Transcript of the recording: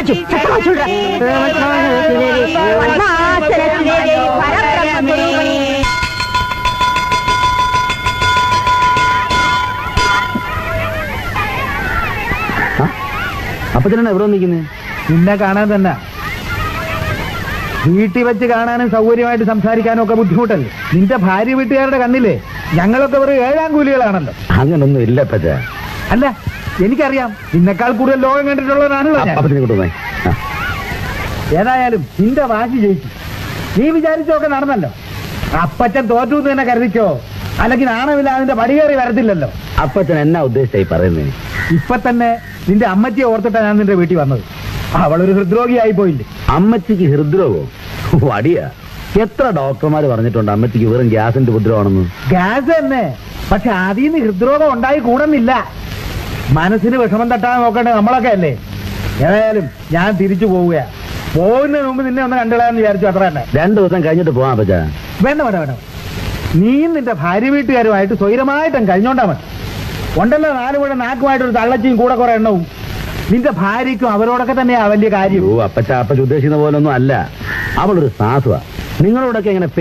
കാച്ചു ചക്ക കാച്ചുടാ. പരമാത്മ സ്വരൂപിണി. അപ്പച്ചനാണ് എവിടെ നിൽക്കുന്നത് നിന്നെ കാണാൻ തന്നെ വീട്ടിൽ വെച്ച് കാണാനും സൗകര്യമായിട്ട് സംസാരിക്കാനും ഒക്കെ ബുദ്ധിമുട്ടല്ലേ നിന്റെ ഭാര്യ വീട്ടുകാരുടെ കണ്ണില്ലേ ഞങ്ങളൊക്കെ വെറും ഏഴാം കൂലികളാണല്ലോ അങ്ങനൊന്നും ഇല്ല അപ്പച്ച അല്ല എനിക്കറിയാം നിന്നെക്കാൾ കൂടുതൽ ലോകം കണ്ടിട്ടുള്ളവരാണല്ലോ ഞാൻ. അപ്പച്ചനെ കൊണ്ടുവന്നേ ആ. ഏതായാലും നിന്റെ വാശി ജയിച്ചു നീ വിചാരിച്ചൊക്കെ നടന്നല്ലോ അപ്പച്ചൻ തോറ്റു എന്ന് തന്നെ കരുതിക്കോ അല്ലെങ്കിൽ നാണമില്ല അതിന്റെ പടികേറി വരത്തില്ലല്ലോ അപ്പച്ചൻ എന്നാ ഉദ്ദേശിച്ചായി പറയുന്നേ ഇപ്പൊ തന്നെ നിന്റെ അമ്മച്ചിയെ ഓർത്തിട്ടാ ഞാൻ നിന്റെ വീട്ടിൽ വന്നത് അവളൊരു ഹൃദ്രോഗിയായി പോയില്ലേ അമ്മച്ചിക്ക് ഹൃദ്രോഗോ വടിയാ എത്ര ഡോക്ടർമാർ പറഞ്ഞിട്ടുണ്ട് അമ്മച്ചിക്ക് വെറും ഗ്യാസിന്റെ ഉപദ്രവമാണെന്ന് ഗ്യാസ് തന്നെ പക്ഷെ അതിൽ നിന്ന് ഹൃദ്രോഗം ഉണ്ടായി കൂടുന്നില്ല മനസ്സിന് വിഷമം തട്ടാൻ നോക്കണ്ടേ നമ്മളൊക്കെ അല്ലേ ഏതായാലും ഞാൻ തിരിച്ചു പോവുകയാ പോകുന്നതിന് മുമ്പ് നിന്നെ ഒന്ന് കണ്ടുകളയാന്ന് വിചാരിച്ചു അത്ര തന്നെ രണ്ടു ദിവസം കഴിഞ്ഞിട്ട് പോവാം അപ്പച്ച വേണ്ട വേണ്ട വേണ്ട നീയും നിന്റെ ഭാര്യ വീട്ടുകാരുമായിട്ട് സ്വൈരമായിട്ടും കഴിഞ്ഞോണ്ടാ മതി ഉണ്ടല്ലോ നാല് കൂടെ നാക്കുമായിട്ടൊരു തള്ളച്ചിയും കൂടെ കുറെ എണ്ണവും നിന്റെ ഭാര്യയ്ക്കും അവരോടൊക്കെ തന്നെയാ വലിയ കാര്യം ഓ അപ്പച്ച അപ്പച്ച ഉദ്ദേശിക്കുന്ന പോലൊന്നും അല്ല അവളൊരു സാധുവ നിങ്ങളോടൊക്കെ ഇങ്ങനെ